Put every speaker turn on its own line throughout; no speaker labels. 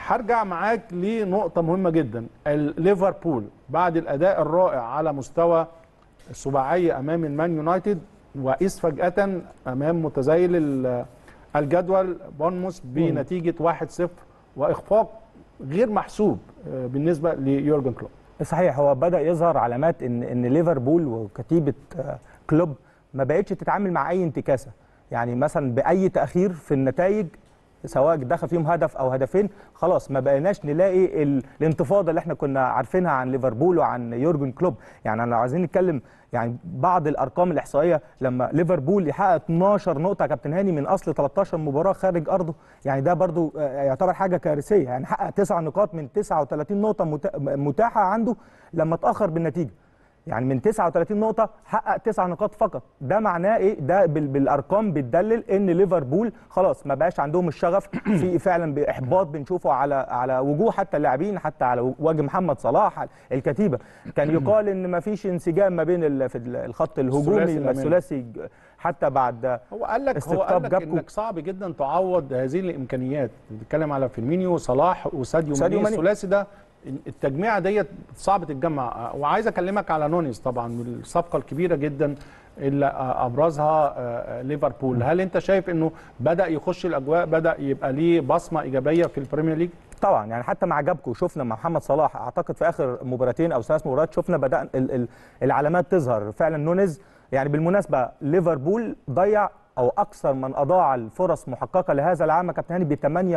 هرجع معاك لنقطه مهمه جدا ليفربول بعد الاداء الرائع على مستوى السباعيه امام المان يونايتد وقيس فجاه امام متزايل ال- الجدول بورنموث بنتيجه 1-0 واخفاق غير محسوب آه، بالنسبه ليورجن كلوب
صحيح هو بدا يظهر علامات ان ان ليفربول وكتيبه آه، كلوب ما بقتش تتعامل مع اي انتكاسه يعني مثلا باي تاخير في النتائج سواء دخل فيهم هدف او هدفين خلاص ما بقيناش نلاقي ال- الانتفاضه اللي احنا كنا عارفينها عن ليفربول وعن يورجن كلوب يعني انا عايزين نتكلم يعني بعض الارقام الاحصائيه لما ليفربول يحقق 12 نقطه يا كابتن هاني من اصل 13 مباراه خارج ارضه يعني ده برضو آه، يعتبر حاجه كارثيه يعني حقق 9 نقاط من 39 نقطه متا- متاحه عنده لما اتاخر بالنتيجه يعني من 39 نقطة حقق 9 نقاط فقط، ده معناه ايه؟ ده بال- بالارقام بتدلل ان ليفربول خلاص ما بقاش عندهم الشغف في فعلا باحباط بنشوفه على على وجوه حتى اللاعبين حتى على وجه محمد صلاح الكتيبة، كان يقال ان ما فيش انسجام ما بين ال- في ال- الخط الهجومي
الثلاثي الأمامي.
الثلاثي حتى بعد
هو قال لك هو
استقطاب
قال لك
جابكو.
انك صعب جدا تعوض هذه الامكانيات بتتكلم على فيرمينيو صلاح وساديو
ساديو
ماني
ماني.
الثلاثي ده التجميعه ديت صعب تتجمع وعايز اكلمك على نونيز طبعا من الصفقه الكبيره جدا اللي ابرزها آه، ليفربول هل انت شايف انه بدا يخش الاجواء بدا يبقى ليه بصمه ايجابيه في البريمير ليج
طبعا يعني حتى مع جابكو شفنا مع محمد صلاح اعتقد في اخر مباراتين او ثلاث مباريات شفنا بدا ال ال العلامات تظهر فعلا نونيز يعني بالمناسبه ليفربول ضيع او اكثر من اضاع الفرص محققه لهذا العام يا كابتن هاني ب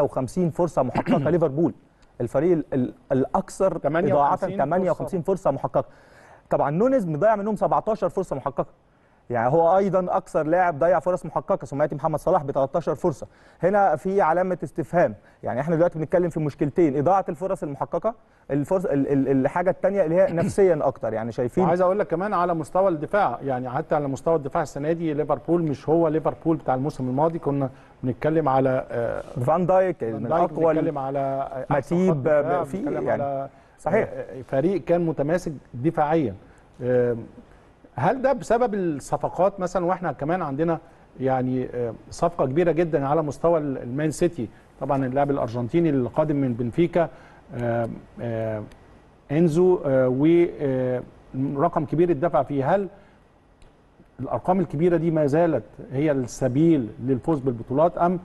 58 فرصه محققه ليفربول الفريق ال ال الاكثر
58
اضاعه
فرصة.
58 فرصه محققه طبعا نونيز مضيع منهم 17 فرصه محققه يعني هو ايضا اكثر لاعب ضيع فرص محققه ثم ياتي محمد صلاح ب 13 فرصه هنا في علامه استفهام يعني احنا دلوقتي بنتكلم في مشكلتين اضاعه الفرص المحققه الفرص ال- ال- الحاجه الثانيه اللي هي نفسيا اكتر يعني شايفين
وعايز اقول لك كمان على مستوى الدفاع يعني حتى على مستوى الدفاع السنه دي ليفربول مش هو ليفربول بتاع الموسم الماضي كنا بنتكلم على آه،
فان دايك من
فان دايك
اقوى
بنتكلم على أحسن
متيب،
خط دفاع،
في
بنتكلم
يعني
على
صحيح.
آه، فريق كان متماسك دفاعيا آه، هل ده بسبب الصفقات مثلا واحنا كمان عندنا يعني آه، صفقه كبيره جدا على مستوى ال- المان سيتي طبعا اللاعب الارجنتيني القادم من بنفيكا آه، آه، انزو ورقم كبير اتدفع فيه هل الارقام الكبيره دي ما زالت هي السبيل للفوز بالبطولات ام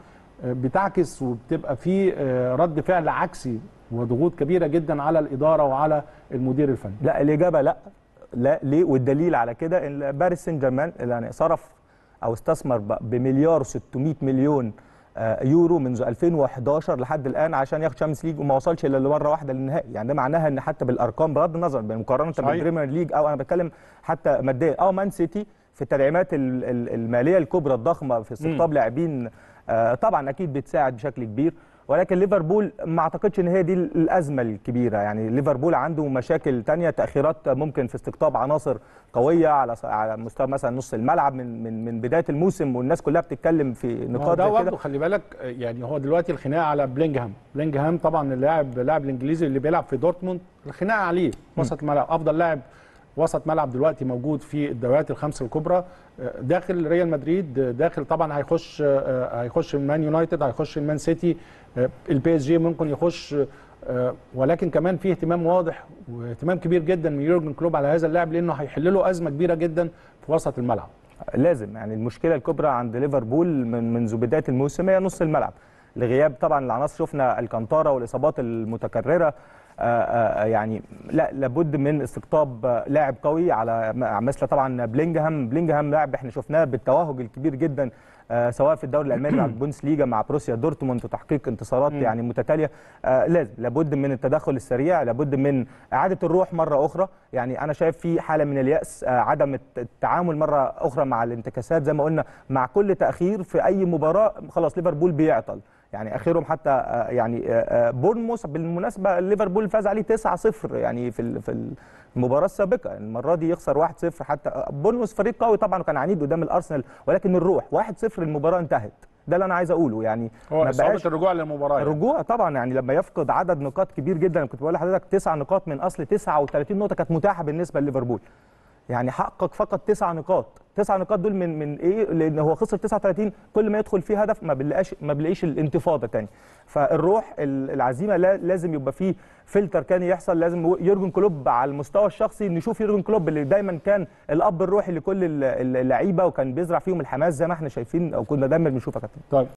بتعكس وبتبقى في آه، رد فعل عكسي وضغوط كبيره جدا على الاداره وعلى المدير الفني
لا الاجابه لا لا ليه والدليل على كده ان باريس سان جيرمان اللي يعني صرف او استثمر ب- بمليار 600 مليون آه، يورو منذ 2011 لحد الان عشان ياخد شامبيونز ليج وما وصلش الا لمره واحده للنهائي يعني ده معناها ان حتى بالارقام بغض النظر مقارنه
صحيح.
بالبريمير ليج او انا بتكلم حتى ماديا اه مان سيتي في التدعيمات ال- ال- الماليه الكبرى الضخمه في استقطاب لاعبين آه، طبعا اكيد بتساعد بشكل كبير ولكن ليفربول ما اعتقدش ان هي دي الازمه الكبيره يعني ليفربول عنده مشاكل تانية تاخيرات ممكن في استقطاب عناصر قويه على على مستوى مثلا نص الملعب من من من بدايه الموسم والناس كلها بتتكلم في
ما هو
نقاط
ده
زي
برضه
كده
خلي بالك آه، يعني هو دلوقتي الخناقه على بلينجهام بلينجهام طبعا اللاعب اللاعب الانجليزي اللي بيلعب في دورتموند الخناقه عليه وسط الملعب افضل لاعب وسط ملعب دلوقتي موجود في الدوريات الخمسه الكبرى آه، داخل ريال مدريد آه، داخل طبعا هيخش آه، هيخش المان يونايتد هيخش المان سيتي آه، البي اس جي ممكن يخش آه، ولكن كمان في اهتمام واضح واهتمام كبير جدا من يورجن كلوب على هذا اللاعب لانه هيحل له ازمه كبيره جدا في وسط الملعب
لازم يعني المشكله الكبرى عند ليفربول من منذ بدايه الموسم هي نص الملعب لغياب طبعا العناصر شفنا الكانتارا والاصابات المتكرره آه، آه، يعني لا لابد من استقطاب آه، لاعب قوي على م- مثل طبعا بلينجهام بلينجهام لاعب احنا شفناه بالتوهج الكبير جدا آه، سواء في الدوري الالماني مع البوندس ليجا مع بروسيا دورتموند وتحقيق انتصارات يعني متتاليه آه، لازم لابد من التدخل السريع لابد من اعاده الروح مره اخرى يعني انا شايف في حاله من الياس آه، عدم الت- التعامل مره اخرى مع الانتكاسات زي ما قلنا مع كل تاخير في اي مباراه خلاص ليفربول بيعطل يعني اخرهم حتى آه، يعني آه، آه، بورنموث بالمناسبه ليفربول فاز عليه 9-0 يعني في ال- في المباراه السابقه المره دي يخسر 1-0 حتى آه، بورنموث فريق قوي طبعا وكان عنيد قدام الارسنال ولكن الروح 1-0 المباراه انتهت ده اللي انا عايز اقوله يعني
هو
ما
صعوبه
بقاش
الرجوع للمباراه يعني.
الرجوع طبعا يعني لما يفقد عدد نقاط كبير جدا أنا كنت بقول لحضرتك تسع نقاط من اصل 39 نقطه كانت متاحه بالنسبه لليفربول يعني حقق فقط تسع نقاط تسع نقاط دول من من ايه لان هو خسر 39 كل ما يدخل فيه هدف ما بنلاقيش ما بنلاقيش الانتفاضه تاني فالروح ال- العزيمه لا- لازم يبقى فيه فلتر كان يحصل لازم يورجن كلوب على المستوى الشخصي نشوف يورجن كلوب اللي دايما كان الاب الروحي لكل ال- اللعيبه وكان بيزرع فيهم الحماس زي ما احنا شايفين او كنا دايما بنشوف يا كابتن
طيب